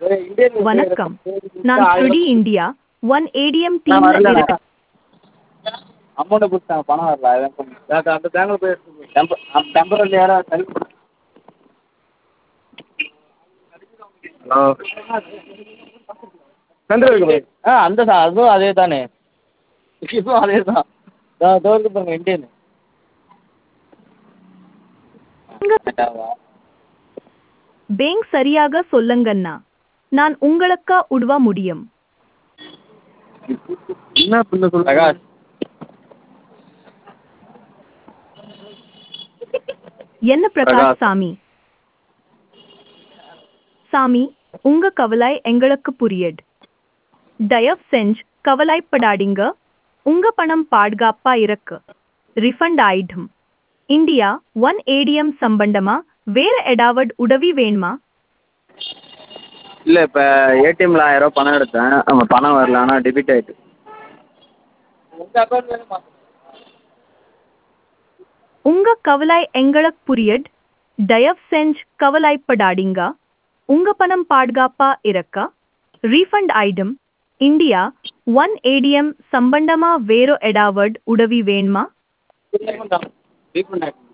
வணக்கம் நான் ஸ்ருடி இந்தியா ஒன் ஏடிஎம் நான் டீம்ல வரல இருக்கேன் அமௌண்ட்டை கொடுத்தாங்க பணம் வரல அதான் கொஞ்சம் எனக்கு அந்த பேங்கில் போய் எடுத்து டெம்பர் டெம்பரரி யாராவது ஹெல்ப் ஹலோ சந்திரகுமார் பாய் ஆ அந்த தான் அதுவும் அதே தானே இதுவும் அதே தான் இதோ இருக்கு பாருங்க இந்தியன் பேங்க் சரியாக சொல்லுங்கண்ணா நான் உங்களுக்கு உதவ முடியும் என்ன பண்ண சொல்ல பிரகாஷ் என்ன பிரகாஷ் பிரகாஷ். சாமி சாமி உங்க கவலை எங்களுக்கு புரியுது தயவு செஞ்சு கவலைப்படாதீங்க உங்க பணம் பாதுகாப்பா இருக்கு ரிஃபண்ட் ஆயிடும் இந்தியா ஒன் ஏடிஎம் சம்பந்தமா வேற ஏதாவது உதவி வேணுமா இல்லை இப்போ ஏடிஎம்மில் ஆயிரரூவா பணம் எடுத்தேன் ஆமா பணம் வரல ஆனால் டெபிட் ஆயிட்டு உங்க கவலை எங்களுக்கு புரியுது தயவு செஞ்சு கவலைப்படாதீங்க உங்க பணம் பாதுகாப்பா இருக்க ரீஃபண்ட் ஆயிடும் இந்தியா ஒன் ஏடிஎம் சம்பந்தமா வேற ஏதாவது உதவி வேணுமா ரீஃபண்ட் ஆகும்